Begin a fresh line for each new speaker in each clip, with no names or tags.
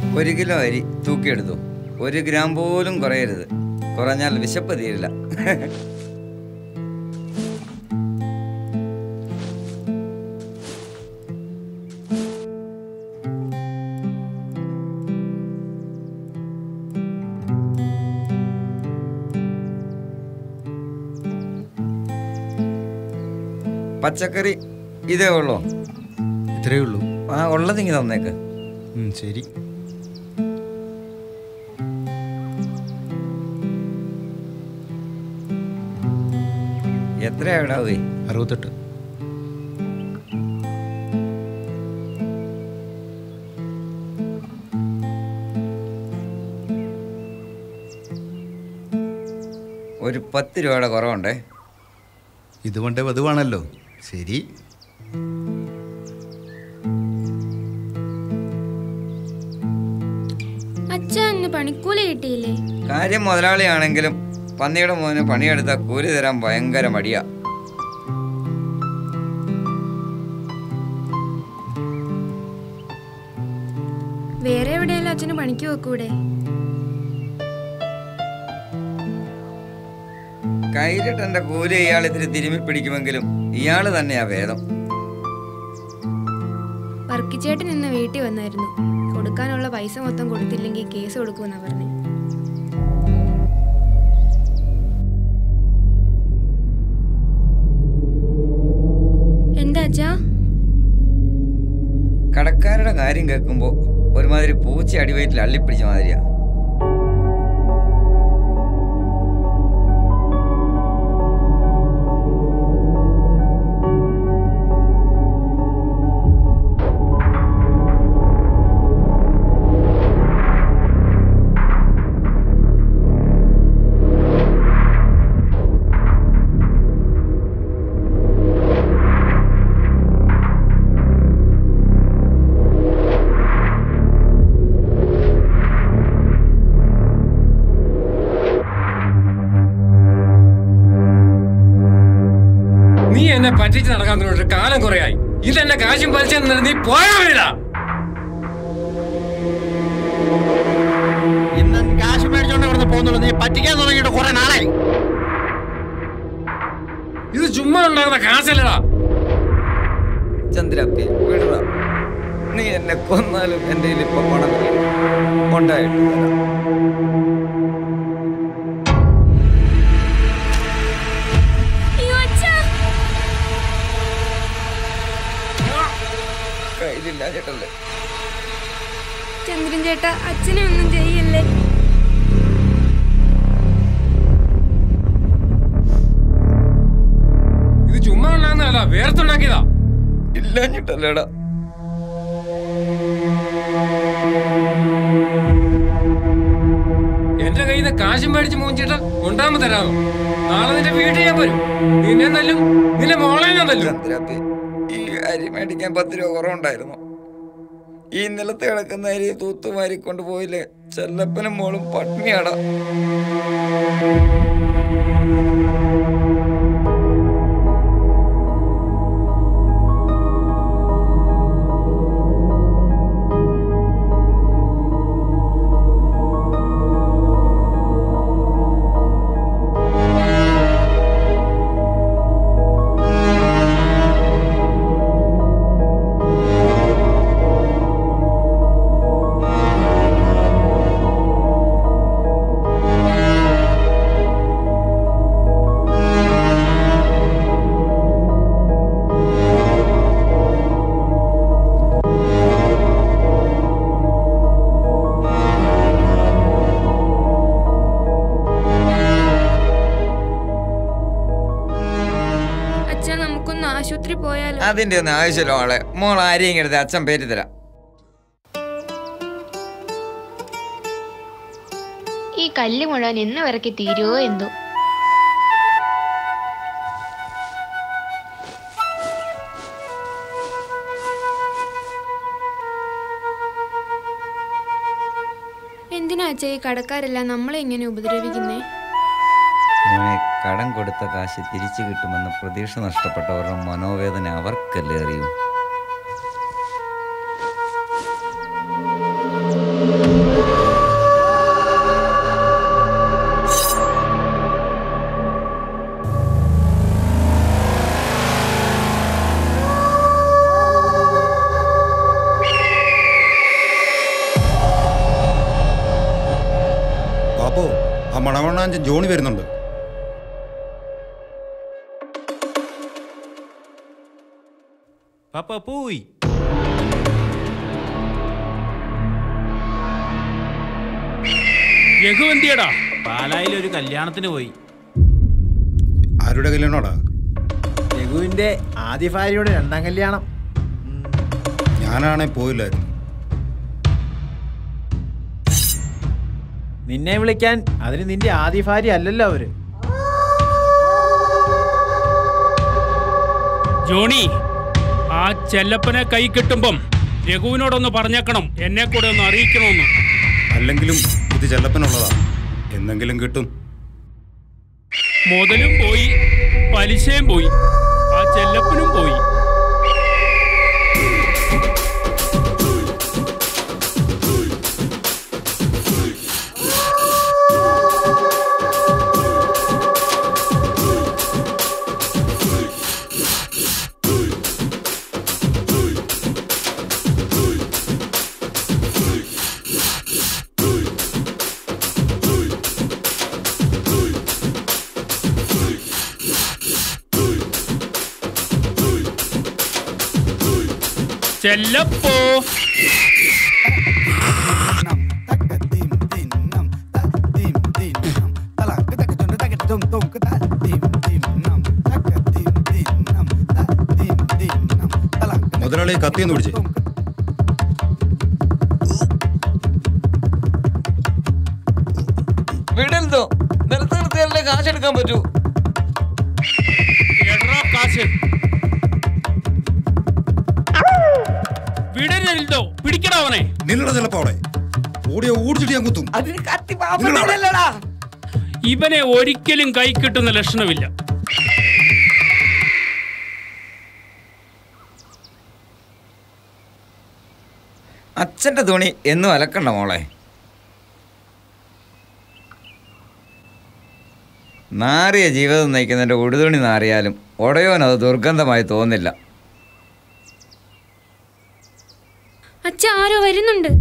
ഒരു കിലോ അരി തൂക്കിയെടുത്തു ഒരു ഗ്രാം പോലും കുറയരുത് കുറഞ്ഞാൽ വിശപ്പ് തീരില്ല പച്ചക്കറി ഇതേ ഉള്ളൂ
ഇത്രയേ ഉള്ളൂ
ആ ഉള്ളതിങ്ങി തന്നേക്ക്
ഉം, ശരി
എത്രയാ ഇടാവേ
അറുപത്തെട്ട്
ഒരു പത്ത് രൂപയുടെ കുറവുണ്ടേ
ഇത് പണ്ടേ പതിവാണല്ലോ ശരി
അച്ഛ ഇന്ന് പണിക്കൂലി കിട്ടിയില്ലേ
കാര്യം മുതലാളിയാണെങ്കിലും പന്നിയുടെ മോന് പണിയെടുത്ത കൂലി തരാൻ ഭയങ്കര മടിയാ
വേറെ എവിടെയെങ്കിലും അച്ഛന് പണിക്ക് വെക്കൂടെ
കയ്യിലിട്ട് എന്റെ കൂലി ഇയാൾ ഇത്തിരി തിരുമ്മി പിടിക്കുമെങ്കിലും ഇയാള് തന്നെയാ വേദം
വർക്കിച്ചേട്ടൻ ഇന്ന് വീട്ടിൽ വന്നായിരുന്നു കൊടുക്കാനുള്ള പൈസ മൊത്തം കൊടുത്തില്ലെങ്കിൽ കേസ് കൊടുക്കുമെന്നാ പറഞ്ഞേ എന്താ അച്ഛാ
കടക്കാരുടെ കാര്യം കേൾക്കുമ്പോ ഒരുമാതിരി പൂച്ച അടിവയറ്റിൽ അള്ളിപ്പിടിച്ച മാതിരിയാ
നീ എന്നെ പറ്റിച്ച് നടക്കാൻ തുടങ്ങിയിട്ട് കാലം കുറയായി ഇതെന്നെ കാശും പലിച്ച നീ പോയാ വീടാ
ഇന്ന് കാശ് മേടിച്ചോണ്ട് ഇവിടുന്ന് പോകുന്നുള്ളൂ നീ പറ്റിക്കാൻ തുടങ്ങിയിട്ട് കുറെ നാളായി
ഇത് ചുമ്മാ ഉണ്ടാകുന്ന കാശല്ലടാ
ചന്ദ്രപ്പി വിടറ നീ എന്നെ കൊന്നാലും എൻ്റെ കയ്യിൽ ഇപ്പൊ പണമില്ല ഉണ്ടായിട്ട് തരാം.
അയ്യോ അച്ഛാ
കയ്യിലില്ല ചേട്ടല്ലേ
ചന്ദ്രൻ ചേട്ടാ അച്ഛനെ ഒന്നും ചെയ്യല്ലേ
ഇത് ചുമ്മാ ഉണ്ടാകുന്നതല്ല വേർത്തുണ്ടാക്കിയതാ
ഇല്ലാഞ്ഞിട്ടല്ലേടാ
എന്റെ കയ്യിൽ നിന്ന് കാശും മേടിച്ച് മൂഞ്ചിട്ട് കൊണ്ടാമ തരാമോ നാളെ നിന്റെ വീട്ടിൽ ഞാൻ വരും നിന്നെ തല്ലും നിന്റെ മോളെ ഞാൻ തല്ലും
ചന്ദ്രപ്പി ഈ അരി മേടിക്കാൻ പത്ത് രൂപ കുറവുണ്ടായിരുന്നു ഈ നിലത്ത് കിടക്കുന്ന അരി തൂത്തുമാരി കൊണ്ടുപോയില്ലേ ചെല്ലപ്പനും മോളും പട്ടിണിയാടാ
അച്ഛാ നമുക്കൊന്ന് ആശുപത്രി പോയാലോ
അതിന്റെ ഒന്നും ആവശ്യമില്ല മോളെ മോൾ ആരെയും എടുത്ത് അച്ഛൻ പേര് തരാം
ഈ കല്ല് മുഴുവൻ എന്ന് വരയ്ക്ക് തീരുവോ എന്തോ
എന്തിനാ അച്ഛാ ഈ കടക്കാരെല്ലാം നമ്മളെ ഇങ്ങനെ ഉപദ്രവിക്കുന്നേ
മോനെ കടം കൊടുത്ത കാശ് തിരിച്ചു കിട്ടുമെന്ന് പ്രതീക്ഷ നഷ്ടപ്പെട്ടവരുടെ മനോവേദന അവർക്കല്ലേ അറിയൂ
ആ മണവണ്ണാഞ്ചൻ ജോണി വരുന്നുണ്ട്
പപ്പ പോയി
രഘുവന്തിയടാ
പാലായിൽ ഒരു കല്യാണത്തിന് പോയി
ആരുടെ കല്യാണോടാ
രഘുവിന്റെ ആദ്യ ഭാര്യയുടെ രണ്ടാം കല്യാണം
ഞാനാണെ പോയില്ലായിരുന്നു
നിന്നെ വിളിക്കാൻ അതിന് നിന്റെ ആദ്യ ഭാര്യ അല്ലല്ലോ അവര്
ജോണി ആ ചെല്ലപ്പനെ കൈ കിട്ടുമ്പം രഘുവിനോടൊന്ന് പറഞ്ഞേക്കണം എന്നെ കൂടെ ഒന്ന് അറിയിക്കണമെന്ന്
അല്ലെങ്കിലും ഇത് ചെല്ലപ്പനുള്ളതാ എന്തെങ്കിലും കിട്ടും
മുതലും പോയി പലിശയും പോയി ആ ചെല്ലപ്പനും പോയി ചെല്ലപ്പോ
മുതലാളി കത്തിയെന്ന് പിടിച്ചേ
വിടരുതോ നിലത്ത് നിർത്തിയാലേ കാശ് എടുക്കാൻ പറ്റൂ
എട്രാ കാശ് വിടരുതോ പിടിക്കടാ അവനെ
നിങ്ങളുടെ ചെല്ലപ്പോ അവിടെ ഓടിയ ഓടിച്ചിട്ട് ഞാൻ കുത്തും
അതിന് കത്തി പാപ്പല്ലടാ
ഇവനെ ഒരിക്കലും കൈ കിട്ടുന്ന ലക്ഷണമില്ല
അച്ഛന്റെ തുണി എന്നും അലക്കണ്ട മോളെ നാറിയ ജീവിതം നയിക്കുന്നതിൻ്റെ ഉടുതുണി നാറിയാലും ഉടയോൻ അത് ദുർഗന്ധമായി തോന്നില്ല
അച്ഛ ആരോ വരുന്നുണ്ട്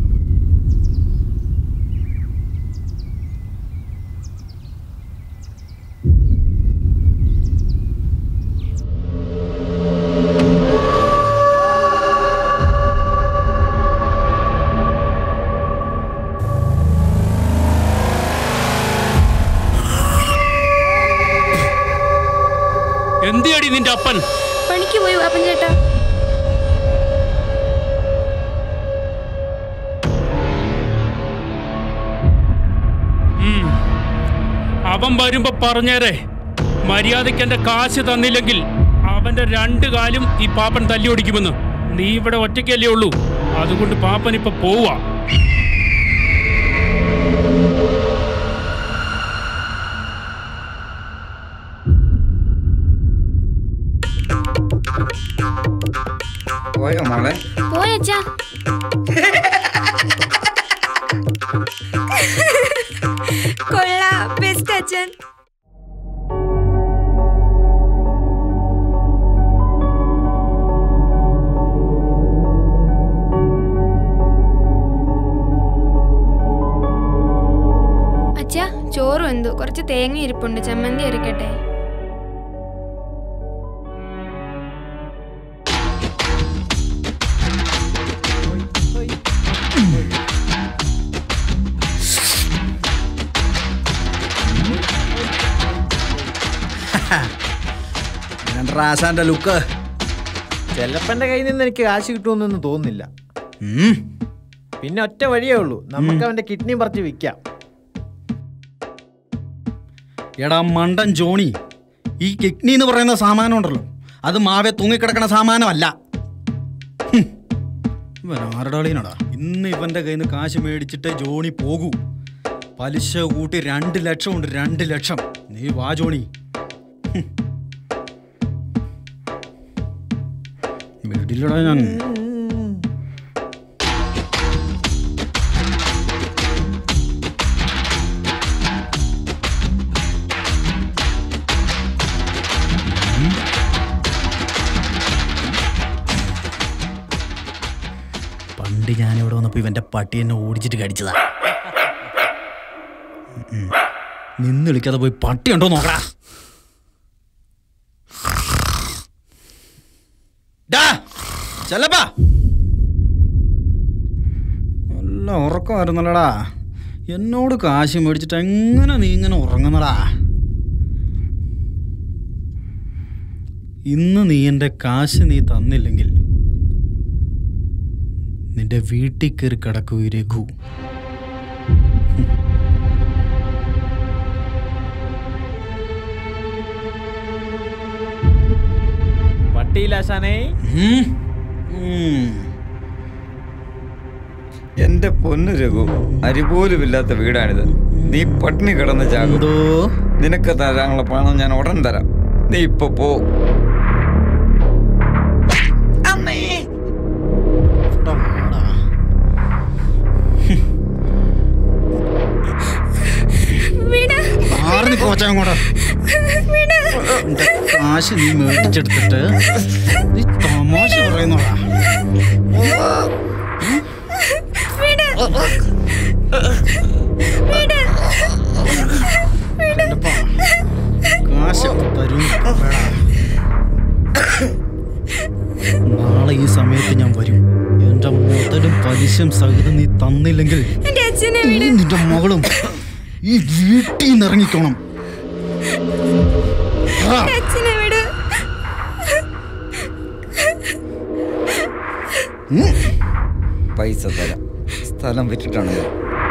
എന്തിയടി നിന്റെ അപ്പൻ
പണിക്ക് പോയി വാപ്പൻ ചേട്ടാ
ഉം. അവൻ വരുമ്പോ പറഞ്ഞേരെ മര്യാദയ്ക്ക് എന്റെ കാശ് തന്നില്ലെങ്കിൽ അവന്റെ രണ്ട് കാലും ഈ പാപ്പൻ തല്ലി ഓടിക്കുമെന്ന് നീ ഇവിടെ ഒറ്റയ്ക്കല്ലേ ഉള്ളൂ അതുകൊണ്ട് പാപ്പൻ ഇപ്പൊ പോവാ
പോയോ മോളെ
പോയച്ചാ കൊള്ളാം ബെസ്റ്റ് അച്ഛൻ അച്ഛാ ചോറ് വെന്തു കുറച്ച് തേങ്ങ ഇരിപ്പുണ്ട് ചമ്മന്തി അരക്കട്ടെ
ആശാന്റെ ലുക്ക് ചെല്ലപ്പന്റെ കയ്യിൽ നിന്ന് എനിക്ക് കാശ് കിട്ടുമെന്നൊന്നും തോന്നുന്നില്ല പിന്നെ ഒറ്റ വഴിയേ ഉള്ളൂ നമുക്ക് അവന്റെ കിഡ്നി പറിച്ച് വിൽക്കാം
എടാ മണ്ടൻ ജോണി ഈ കിഡ്നി എന്ന് പറയുന്ന സാമാനം ഉണ്ടല്ലോ അത് മാവെ തൂങ്ങിക്കിടക്കണ സാമാനമല്ല ഹും. ഇവൻ ആരുടെ കളിയനടാ ഇന്ന് ഇവന്റെ കയ്യിൽ നിന്ന് കാശ് മേടിച്ചിട്ടേ ജോണി പോകൂ പലിശ കൂട്ടി രണ്ട് ലക്ഷം ഉണ്ട് രണ്ട് ലക്ഷം നീ വാ ജോണി ഹും. വിടില്ലടാ ഞാൻ പണ്ട് ഞാനിവിടെ വന്നപ്പോൾ ഇവന്റെ പട്ടി എന്നെ ഓടിച്ചിട്ട് കടിച്ചതാ ഉം. നിന്ന് വിളിക്കാതെ പോയി പട്ടി ഉണ്ടോ നോക്കടാ ഡാ, ചെല്ലപ്പാ നല്ല ഉറക്കമായിരുന്നല്ലടാ എന്നോട് കാശ് മേടിച്ചിട്ട് എങ്ങനെ നീ ഇങ്ങനെ ഉറങ്ങുന്നടാ ഇന്ന് നീ എൻ്റെ കാശ് നീ തന്നില്ലെങ്കിൽ നിന്റെ വീട്ടിൽ കയറി കിടക്കൂ ഈ രഘു
പട്ടിയിലാശാനേ
ഉം. ഉം.
എന്റെ പൊന്നു രഘു അരിപോലുമില്ലാത്ത വീടാണിത് നീ പട്ടിണി കിടന്ന് ചാകും
എന്തോ
നിനക്ക് തരാനുള്ള പണം ഞാൻ ഉടൻ തരാം നീ ഇപ്പൊ പോ
ഇവിടെ വാടാ. മാറി നിൽക്ക് കൊച്ചാ അങ്ങോട്ട്. എന്റെ കാശ് നീ മേടിച്ചെടുത്തിട്ട് നീ തമാശ പറയുന്നോടാ കണ്ടപ്പാ, കാശൊക്കെ തരും വേടാ. നാളെ ഈ സമയത്ത് ഞാൻ വരും എന്റെ മുതലും പലിശയും സഹിതം നീ തന്നില്ലെങ്കിൽ
എന്റെ അച്ഛനെ
നീ നിന്റെ മകളും ഈ വീട്ടിൽ നിന്ന് ഇറങ്ങിക്കോണം ആ,
അച്ഛനെ വിട്
പൈസ തരാം സ്ഥലം വിറ്റിട്ടാണ്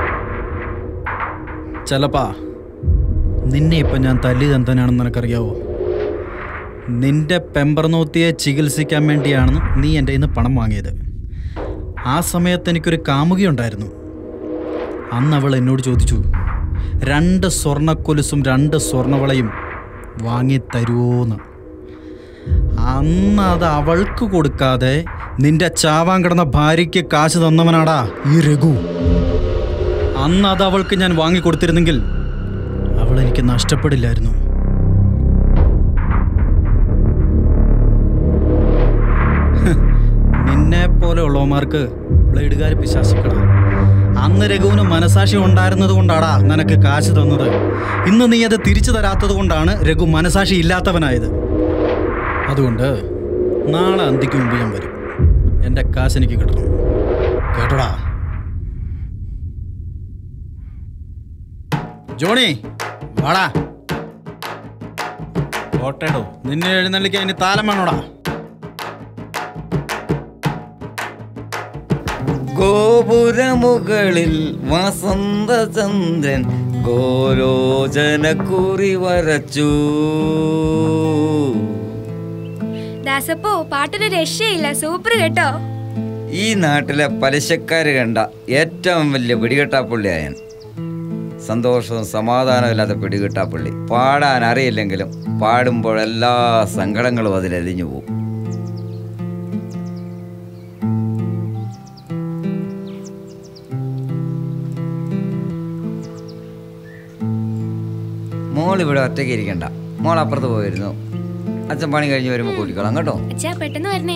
ചെലപ്പാ നിന്നെ ഇപ്പൊ ഞാൻ തല്ലി തന്തനാണെന്ന് നിനക്കറിയാവോ നിന്റെ പെമ്പർനോത്തിയെ ചികിത്സിക്കാൻ വേണ്ടിയാണ് നീ എൻ്റെ ഇന്ന് പണം വാങ്ങിയത് ആ സമയത്ത് എനിക്കൊരു കാമുകയുണ്ടായിരുന്നു അന്ന് അവൾ എന്നോട് ചോദിച്ചു രണ്ട് സ്വർണ്ണക്കൊലുസും രണ്ട് സ്വർണ്ണവളയും വാങ്ങി തരുമോന്ന് അന്ന് അത് അവൾക്ക് കൊടുക്കാതെ നിന്റെ ചാവാൻ കിടന്ന ഭാര്യയ്ക്ക് കാശ് തന്നവനാടാ ഈ രഘു അന്ന് അത് അവൾക്ക് ഞാൻ വാങ്ങിക്കൊടുത്തിരുന്നെങ്കിൽ അവൾ എനിക്ക് നഷ്ടപ്പെടില്ലായിരുന്നു ഹ്, നിന്നെ പോലെയുള്ളവന്മാർക്ക് ബ്ലേഡുകാർ പിശാശിക്കട അന്ന് രഘുവിന് മനസാക്ഷി ഉണ്ടായിരുന്നത് കൊണ്ടാടാ നിനക്ക് കാശ് തന്നത് ഇന്ന് നീ അത് തിരിച്ചു തരാത്തത് കൊണ്ടാണ് രഘു മനസാക്ഷി ഇല്ലാത്തവനായത് അതുകൊണ്ട് നാളെ അന്തിക്ക് മുമ്പ് ഞാൻ വരും എൻ്റെ കാശ് എനിക്ക് കിട്ടണം കേട്ടോടാ ജോണി വാടാ
കോട്ടയിടോ
നിന്നെ എഴുന്നള്ളിക്കാൻ ഇനി താലം വേണോടാ
ഗോപുരമുകളിൽ വസന്തചന്ദ്രൻ ഗോരോചനക്കുറി വരച്ചു
ദാസപ്പോ പാട്ടൊരു രക്ഷയില്ല സൂപ്പർ കേട്ടോ
ഈ നാട്ടിലെ പലിശക്കാര് കണ്ട ഏറ്റവും വലിയ പിടികെട്ടാപ്പുള്ളിയായൻ സന്തോഷവും സമാധാനവും ഇല്ലാത്ത പിടികിട്ടാപ്പുള്ളി പാടാൻ അറിയില്ലെങ്കിലും പാടുമ്പോൾ എല്ലാ സങ്കടങ്ങളും അതിലലിഞ്ഞു പോകും മോൾ ഇവിടെ ഒറ്റയ്ക്ക് ഇരിക്കണ്ട മോൾ അപ്പുറത്ത് പോയിരുന്നു അച്ഛൻ പണി കഴിഞ്ഞ് വരുമ്പോൾ കൂട്ടിക്കോളാം കേട്ടോ
അച്ഛാ പെട്ടെന്ന് വരണേ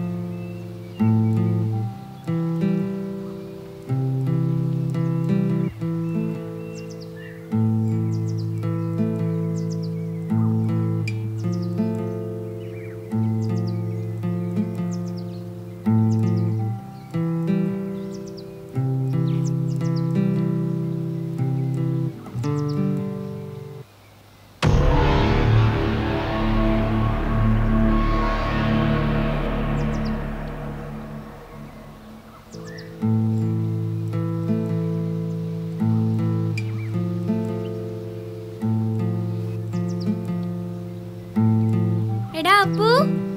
എടാ അപ്പു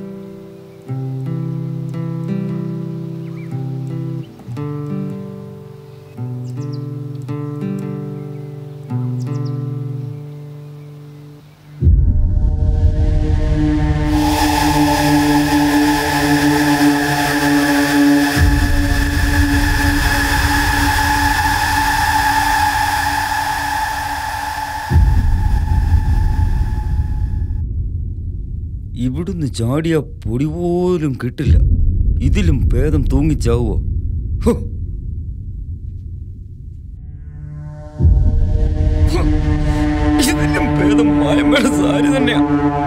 ഇവിടുന്ന് ചാടിയ പൊടി പോലും കിട്ടില്ല ഇതിലും ഭേദം തൂങ്ങിച്ചാവോ ഹോ. ഹോ. പൊട്ടിച്ചത് മായമ്മയുടെ സാരി തന്നെയാ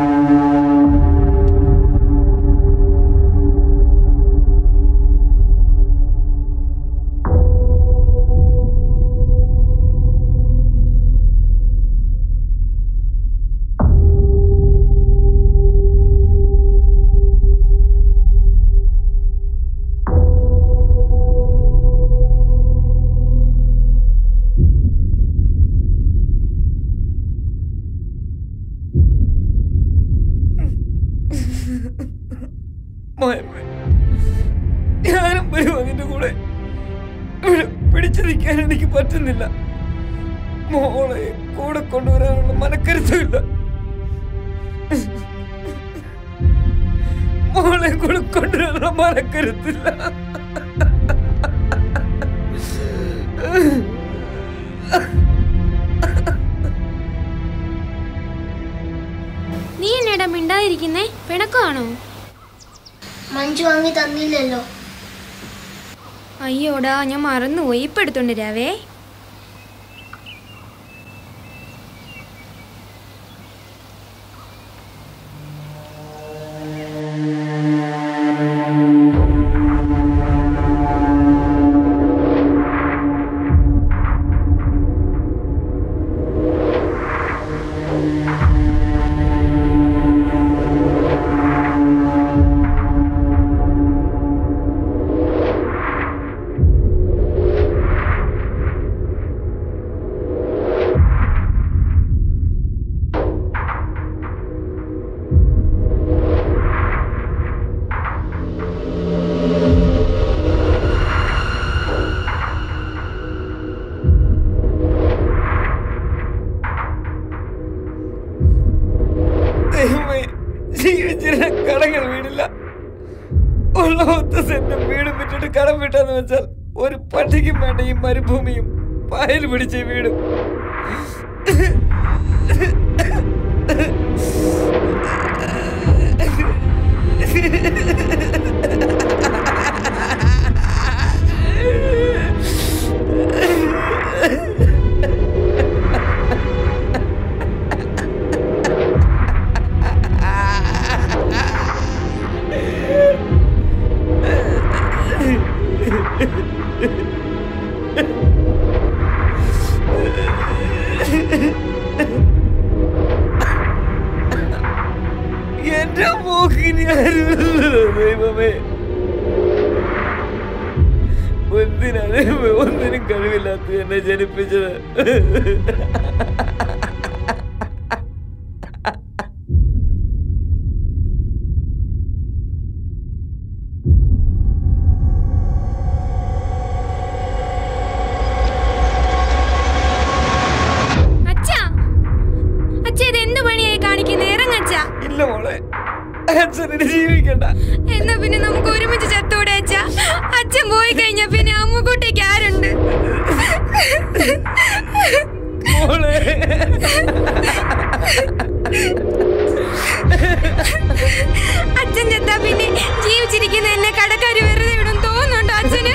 മായമ്മ ഞാനും വരും അതിന്റെ കൂടെ ഇവിടെ പിടിച്ചു നിൽക്കാൻ എനിക്ക് പറ്റുന്നില്ല മോളെ കൂടെ കൊണ്ടുവരാനുള്ള മനക്കരുത്തുമില്ല മോളെ കൂടെ കൊണ്ടുവരാനുള്ള മനക്കരുത്തില്ല
നീ എന്നേടാ മിണ്ടാതിരിക്കുന്നേ പിണക്കമാണോ
മഞ്ജു വാങ്ങി തന്നില്ലല്ലോ
അയ്യോടാ ഞാൻ മറന്നുപോയി ഇപ്പം എടുത്തോണ്ട് രാവേ
ദൈവമേ ജീവിച്ചിരുന്ന കടങ്ങൾ വീടില്ല ഉള്ള ഒത്ത സെന്റും വീടും വിട്ടിട്ട് കടം വിട്ടാന്ന് വെച്ചാൽ ഒരു പട്ടിക്കും വേണ്ട ഈ മരുഭൂമിയും പായൽ പിടിച്ച ഈ വീടും എന്റെ മൂക്കിനി ആരുമില്ലല്ലോ ദൈവമേ എന്തിനാ ദൈവമേ ഒന്നിനും കഴിവില്ലാത്ത എന്നെ ജനിപ്പിച്ചത്
അച്ഛാ അച്ഛാ ഇത് എന്ത് പണിയായി കാണിക്കുന്നത് ഇറങ്ങച്ചാ
ഇല്ല മോളെ അച്ഛനെ ജീവിക്കണ്ട
എന്നാ പിന്നെ നമുക്ക് ഒരുമിച്ച് ചത്തൂടെ അച്ഛാ അച്ഛൻ പോയി കഴിഞ്ഞാ പിന്നെ അമ്മുക്കുട്ടിക്ക് ആരുണ്ട്
മോളെ
അച്ഛൻ ചെത്താ പിന്നെ ജീവിച്ചിരിക്കുന്ന എന്നെ കടക്കാര് വെറുതെ വിടും തോന്നുന്നുണ്ടോ അച്ഛന്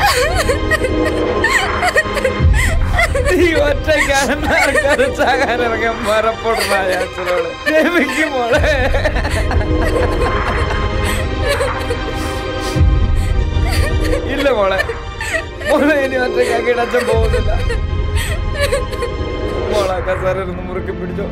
ഈ ഒറ്റയ്ക്കാണെന്ന് ചാകാൻ ഇറങ്ങാൻ മറപ്പെടുന്ന അച്ഛനോട് ക്ഷമിക്കും മോളെ ഇല്ല മോളെ മോളെ ഇനി ഒറ്റയ്ക്കാക്കിയിട്ട് അച്ഛൻ പോകുന്നില്ല മോളെ കസാരൊന്ന് മുറുക്കി പിടിച്ചോ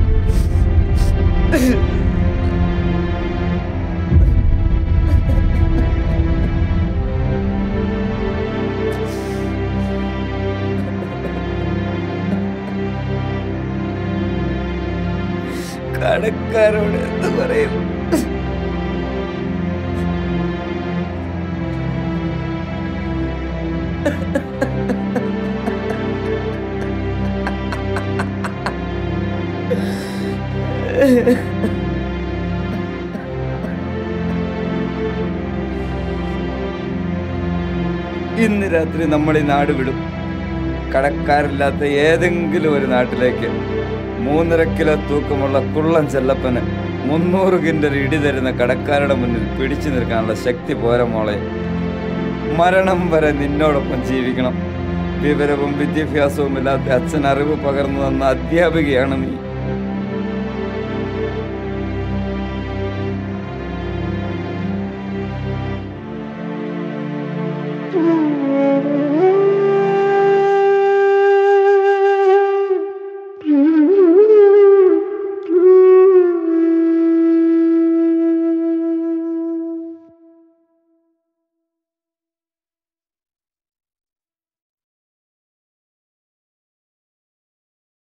കടക്കാരോട് എന്ത് പറയും ഇന്ന് രാത്രി നമ്മൾ ഈ നാട് വിടും കടക്കാരില്ലാത്ത ഏതെങ്കിലും ഒരു നാട്ടിലേക്ക് മൂന്നര കിലോ തൂക്കമുള്ള കുള്ളൻ ചെല്ലപ്പന് മുന്നൂറ് കിൻഡൽ ഇടി തരുന്ന കടക്കാരുടെ മുന്നിൽ പിടിച്ചു നിൽക്കാനുള്ള ശക്തി പോര മോളെ മരണം വരെ നിന്നോടൊപ്പം ജീവിക്കണം വിവരവും വിദ്യാഭ്യാസവും ഇല്ലാത്ത അച്ഛൻ അറിവ് പകർന്നു തന്ന അധ്യാപികയാണ് നീ